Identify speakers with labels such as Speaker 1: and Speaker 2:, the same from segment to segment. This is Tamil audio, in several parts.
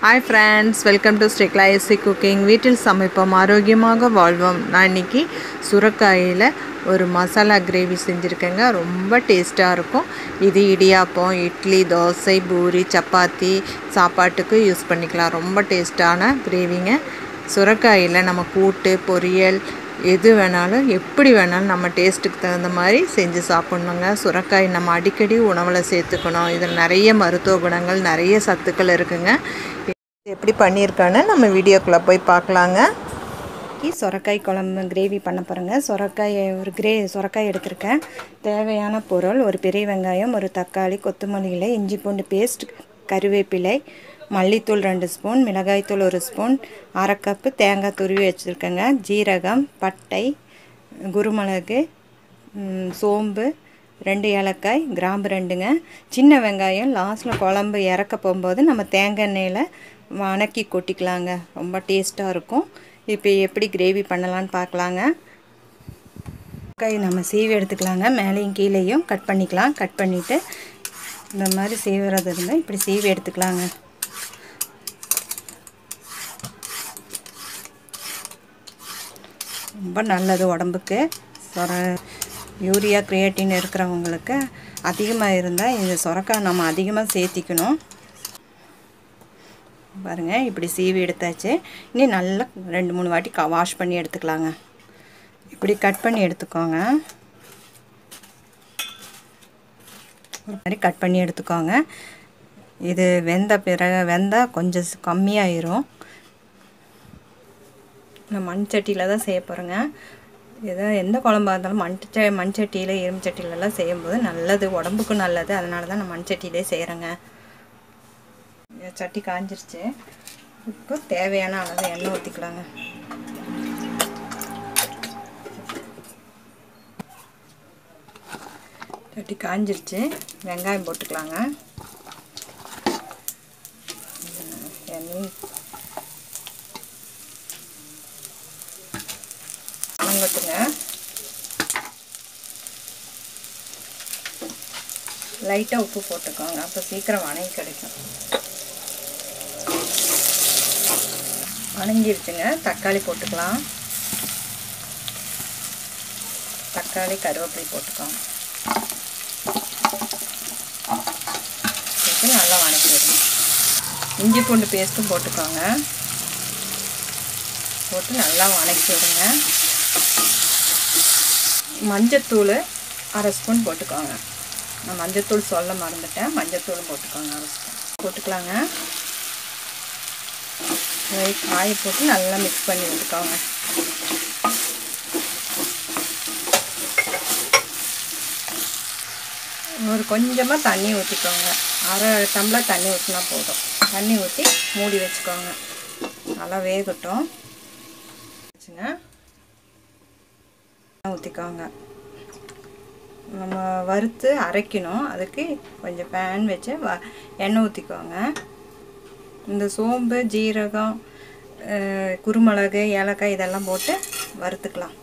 Speaker 1: ஹாய் ஃப்ரெண்ட்ஸ் வெல்கம் டு ஸ்டெக்லா ஏசி குக்கிங் வீட்டில் சமைப்போம் ஆரோக்கியமாக வாழ்வோம் நான் இன்னைக்கு சுரக்காயில் ஒரு மசாலா கிரேவி செஞ்சுருக்கேங்க ரொம்ப டேஸ்ட்டாக இருக்கும் இது இடியாப்பம் இட்லி தோசை பூரி சப்பாத்தி சாப்பாட்டுக்கு யூஸ் பண்ணிக்கலாம் ரொம்ப டேஸ்ட்டான கிரேவிங்க சுரக்காயில் நம்ம கூட்டு பொரியல் எது வேணாலும் எப்படி வேணாலும் நம்ம டேஸ்ட்டுக்கு தகுந்த மாதிரி செஞ்சு சாப்பிட்ணுங்க சுரக்காய் நம்ம அடிக்கடி உணவில் சேர்த்துக்கணும் இதில் நிறைய மருத்துவ குணங்கள் நிறைய சத்துக்கள் இருக்குங்க எப்படி பண்ணியிருக்கான்னு நம்ம வீடியோக்குள்ளே போய் பார்க்கலாங்க
Speaker 2: இன்னைக்கு சொரக்காய் குழம்பு கிரேவி பண்ண போகிறேங்க சொரக்காய் ஒரு கிரே சொரக்காய் எடுத்திருக்கேன் தேவையான பொருள் ஒரு பெரிய வெங்காயம் ஒரு தக்காளி கொத்தமல்லி இலை இஞ்சி பூண்டு பேஸ்ட் கருவேப்பிலை மல்லித்தூள் ரெண்டு ஸ்பூன் மிளகாய்த்தூள் ஒரு ஸ்பூன் அரை கப்பு தேங்காய் துருவி வச்சுருக்கேங்க ஜீரகம் பட்டை குருமிளகு ம், சோம்பு ரெண்டு ஏலக்காய் கிராம்பு ரெண்டுங்க சின்ன வெங்காயம் லாஸ்ட்டில் குழம்பு இறக்க போகும்போது நம்ம தேங்காய் எண்ணெயில் வணக்கி கொட்டிக்கலாங்க ரொம்ப டேஸ்ட்டாக இருக்கும் இப்போ எப்படி கிரேவி பண்ணலான்னு பார்க்கலாங்க வெங்காய் நம்ம சீவி எடுத்துக்கலாங்க மேலேயும் கீழேயும் கட் பண்ணிக்கலாம் கட் பண்ணிவிட்டு இந்த மாதிரி சீவுறது இருந்தால் இப்படி சீவி எடுத்துக்கலாங்க ரொம்ப நல்லது உடம்புக்கு சொர யூரியா கிரியேட்டின் இருக்கிறவங்களுக்கு அதிகமாக இருந்தால் இந்த சொரக்காய் நம்ம அதிகமாக சேர்த்திக்கணும் பாருங்கள் இப்படி சீவி எடுத்தாச்சு இனி நல்லா ரெண்டு மூணு வாட்டி க வாஷ் பண்ணி எடுத்துக்கலாங்க இப்படி கட் பண்ணி எடுத்துக்கோங்க ஒரு மாதிரி கட் பண்ணி எடுத்துக்கோங்க இது வெந்த பிறகு வெந்தால் கொஞ்சம் கம்மியாயிரும் நான் மண் சட்டியில் தான் செய்ய போகிறேங்க ஏதோ எந்த குழம்பா இருந்தாலும் மண் ச மண் சட்டியில் இரும்பு சட்டியிலலாம் செய்யும்போது நல்லது உடம்புக்கும் நல்லது அதனால தான் நான் மண் சட்டியிலே செய்கிறேங்க சட்டி காஞ்சிருச்சு இப்போ தேவையான அளவு எண்ணெய் ஊற்றிக்கலாங்க சட்டி காஞ்சிருச்சு வெங்காயம் போட்டுக்கலாங்க எண்ணெய் வணங்கட்டுங்க லைட்டாக உப்பு போட்டுக்கோங்க அப்போ சீக்கிரம் வணங்கி கிடைக்கும் வணங்கிருச்சுங்க தக்காளி போட்டுக்கலாம் தக்காளி கருவேப்பிலை போட்டுக்கோங்க போட்டு நல்லா வணக்கிடுங்க இஞ்சி பூண்டு பேஸ்ட்டும் போட்டுக்கோங்க போட்டு நல்லா வணக்கி விடுங்க மஞ்சத்தூள் அரை ஸ்பூன் போட்டுக்கோங்க நான் மஞ்சத்தூள் சொல்ல மறந்துட்டேன் மஞ்சத்தூள் போட்டுக்கோங்க அரை ஸ்பூன் போட்டுக்கலாங்க காயை போட்டு நல்லா மிக்ஸ் பண்ணி விட்டுக்கோங்க ஒரு கொஞ்சமாக தண்ணி ஊற்றிக்கோங்க அரை டம்ளர் தண்ணி ஊற்றினா போதும் தண்ணி ஊற்றி மூடி வச்சுக்கோங்க நல்லா வேகட்டும் வச்சுங்க ஊற்றிக்கோங்க நம்ம வறுத்து அரைக்கணும் அதுக்கு கொஞ்சம் பேன் வச்சு வ எண்ணெய் ஊற்றிக்கோங்க இந்த சோம்பு ஜீரகம் குருமிளகு ஏலக்காய் இதெல்லாம் போட்டு வறுத்துக்கலாம்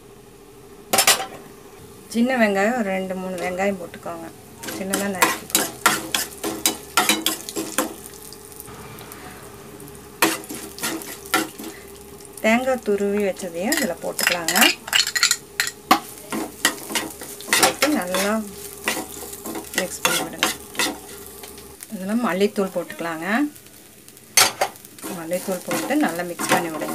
Speaker 2: சின்ன வெங்காயம் ஒரு ரெண்டு மூணு வெங்காயம் போட்டுக்கோங்க சின்னதாக நறுக்கிக்கோங்க தேங்காய் துருவி வச்சதையும் இதில் போட்டுக்கலாங்க போட்டு நல்லா மிக்ஸ் பண்ணி விடுங்க இதில் மல்லித்தூள் போட்டுக்கலாங்க மல்லித்தூள் போட்டு நல்லா மிக்ஸ் பண்ணி விடுங்க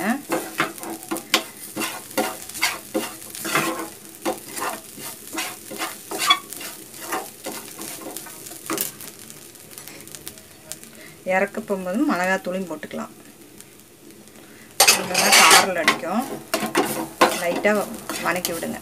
Speaker 2: இறக்க போகும்போது மிளகாத்தூளையும் போட்டுக்கலாம் இல்லைன்னா காரில் அடிக்கும் லைட்டாக வணக்கி விடுங்க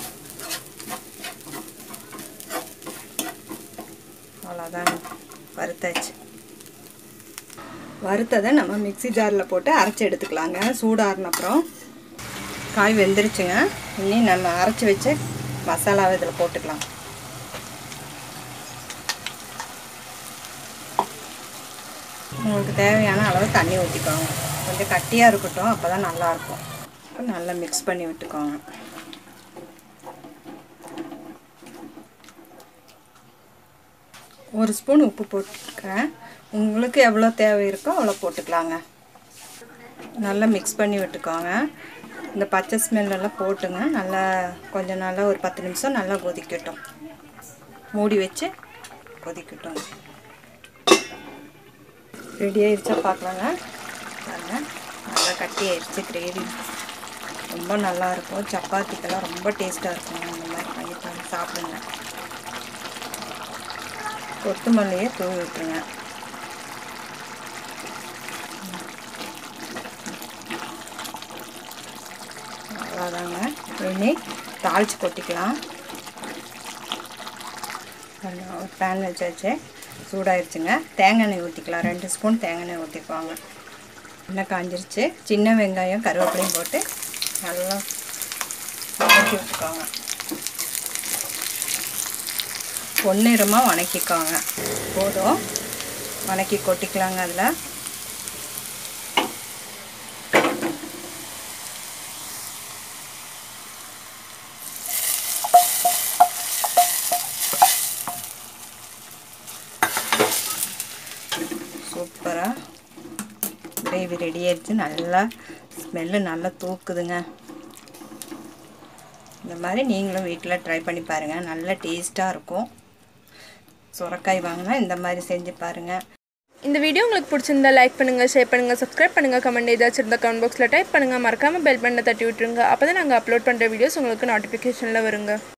Speaker 2: அவ்வளோதான் வறுத்தாச்சு வறுத்ததை நம்ம மிக்சி ஜாரில் போட்டு அரைச்சி எடுத்துக்கலாங்க சூடாறின அப்புறம் காய் வெந்துருச்சுங்க இனி நம்ம அரைச்சி வச்ச மசாலாவை இதில் போட்டுக்கலாம் உங்களுக்கு தேவையான அளவு தண்ணி ஊற்றிக்கோங்க கொஞ்சம் கட்டியாக இருக்கட்டும் அப்போ தான் நல்லாயிருக்கும் நல்லா மிக்ஸ் பண்ணி விட்டுக்கோங்க ஒரு ஸ்பூன் உப்பு போட்டுக்கிறேன் உங்களுக்கு எவ்வளோ தேவை இருக்கோ அவ்வளோ போட்டுக்கலாங்க நல்லா மிக்ஸ் பண்ணி விட்டுக்கோங்க இந்த பச்சை ஸ்மெல்லெல்லாம் போட்டுங்க நல்லா கொஞ்சம் நல்லா ஒரு பத்து நிமிஷம் நல்லா கொதிக்கட்டும் மூடி வச்சு கொதிக்கட்டும் ரெடி ஆயிடுச்சா பார்க்கலாங்க பாருங்க நல்லா கட்டி ஆயிடுச்சு கிரேவி ரொம்ப நல்லா இருக்கும் சப்பாத்திக்கெல்லாம் ரொம்ப டேஸ்ட்டாக இருக்கும் இந்த மாதிரி பண்ணி பண்ணி சாப்பிடுங்க கொத்தமல்லியை தூவி விட்டுருங்க அவ்வளோதாங்க இனி தாளித்து கொட்டிக்கலாம் ஒரு பேன் வச்சாச்சு சூடாயிருச்சுங்க தேங்காய் எண்ணெய் ஊற்றிக்கலாம் ரெண்டு ஸ்பூன் தேங்காய் எண்ணெய் ஊற்றிக்குவாங்க எண்ணெய் காஞ்சிருச்சு சின்ன வெங்காயம் கருவேப்பிலையும் போட்டு நல்லா வதக்கி விட்டுக்கோங்க பொன்னிறமாக வணக்கிக்கோங்க போதும் வணக்கி கொட்டிக்கலாங்க அதில் சூப்பராக கிரேவி ரெடி ஆயிடுச்சு நல்லா ஸ்மெல்லு நல்லா தூக்குதுங்க இந்த மாதிரி நீங்களும் வீட்டில் ட்ரை பண்ணி பாருங்கள் நல்ல டேஸ்ட்டாக இருக்கும் சுரக்காய் வாங்கினா இந்த மாதிரி செஞ்சு பாருங்கள்
Speaker 3: இந்த வீடியோ உங்களுக்கு பிடிச்சிருந்தா லைக் பண்ணுங்கள் ஷேர் பண்ணுங்கள் சப்ஸ்கிரைப் பண்ணுங்கள் கமெண்ட் ஏதாச்சும் இருந்தால் கமெண்ட் பாக்ஸில் டைப் பண்ணுங்கள் மறக்காமல் பெல் பண்ண தட்டி விட்டுருங்க அப்போ தான் நாங்கள் அப்லோட் பண்ணுற வீடியோஸ் உங்களுக்கு நோட்டிஃபிகேஷனில் வருங்க